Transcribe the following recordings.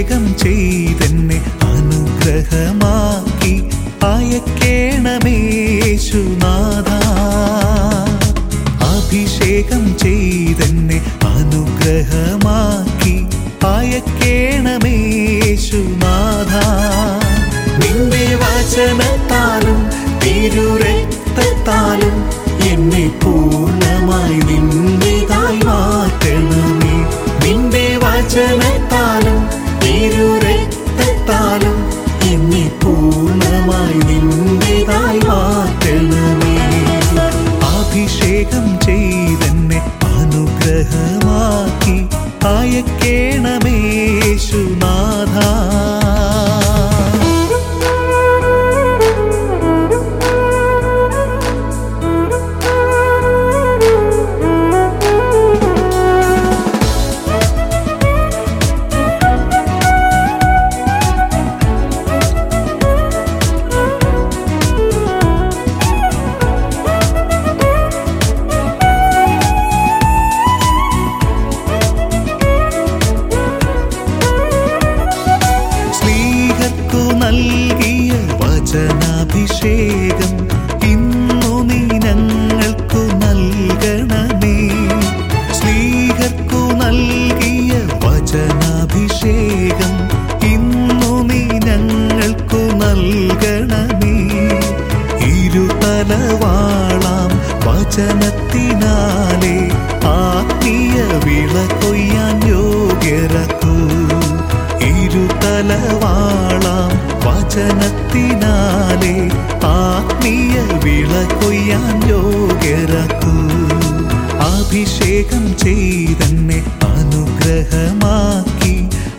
അഭിഷേകം ചെയ്തെന്നെ അനുഗ്രഹമാക്കി അയക്കേണമേശുനാഥ അഭിഷേകം ചെയ്തെന്നെ അനുഗ്രഹമാക്കി അയക്കേണമേശുനാഥ നിന്റെ വചനത്താലും തിരുരക്തത്താലും എന്നെ പൂർണ്ണമായി നിന്റേതായി മാറ്റണമേ നിന്റെ വചനത്താലും തിരുരക്തത്താലും എന്നെ പൂർണ്ണമായി നിന്റേതായി മാറ്റണമേ അഭിഷേകം ചെയ്തെന്നെ അനുഗ്രഹമാക്കി അയക്കേണമേശുനാഥ സ്ത്രീകൾക്കു നൽകിയ വചനാഭിഷേകം ഇന്നു നീ ഞങ്ങൾക്കു നൽകണമേ സ്ത്രീകൾക്കു നൽകിയ വചനാഭിഷേകം ഇന്നു നീ ഞങ്ങൾക്കു നൽകണമേ ഇരുതലവാളാം വചനത്തിനാലെ ആത്മീയ വിള കൊയ്യാൻ യോഗ്യരക്കൂ ഇരുതലവാളാം വചനത്തിനാലെ ആത്മീയ വിള കൊയ്യാൻ യോഗ്യരക്കൂ അഭിഷേകം ചെയ്തെന്നെ അനുഗ്രഹമാക്കി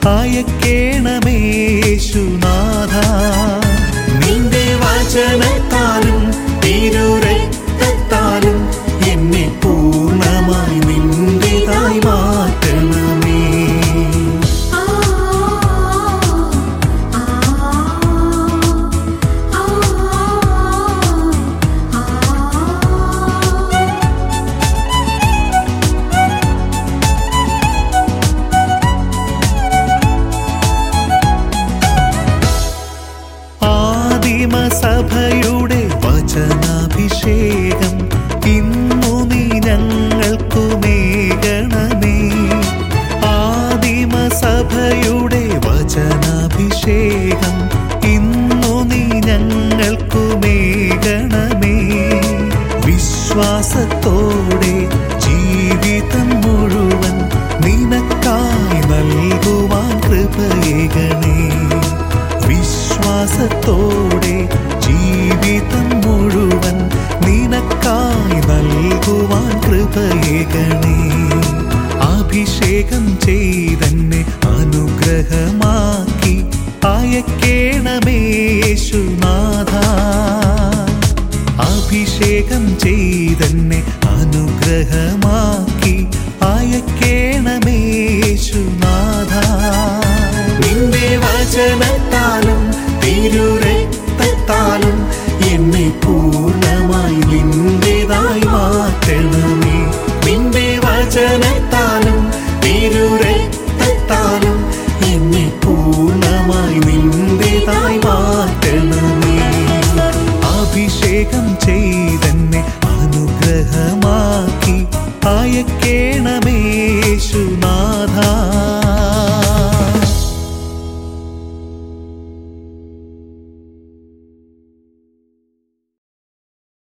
അയക്കേണമേശുനാഥ നിന്റെ വചനത്താലും തിരുരക്തത്താലും എന്നെ പൂർണ്ണമായി നിന്റേതായി മാറ്റണമേ ആ ആ ആ ആ ആദിമസഭയുടെ വചനാഭിഷേകം ഇന്നു നീ ഞങ്ങൾക്കു മേകണമേ ആദിമസഭയുടെ വചനാഭിഷേകം ഇന്നു നീ ഞങ്ങൾക്കു മേകണമേ വിശ്വാസത്തോടെ ജീവിതം മുഴുവൻ നിനക്കായി നൽകുവാൻ കൃപയേകണേ വിശ്വാസത്തോടെ ജീവിതം മുഴുവൻ നിനക്കായി നൽകുവാൻ കൃപയേകണേ അഭിഷേകം ചെയ്തെന്നെ അനുഗ്രഹമാക്കി അയക്കേണമേശുനാഥ അഭിഷേകം ചെയ്തെന്നെ അനുഗ്രഹമാക്കി അയക്കേണമേശുനാഥ നിന്റെ വചനത്താലും തിരുരക്തത്താലും എന്നെ പൂർണ്ണമായി നിന്റേതായി മാറ്റണമേ നിന്റെ വചനത്താലും തിരുരക്തത്താലും എന്നെ പൂർണ്ണമായി നിന്റേതായി മാറ്റണമേ അഭിഷേകം ചെയ്തെന്നെ അനുഗ്രഹമാക്കി അയക്കേണമേശുനാഥ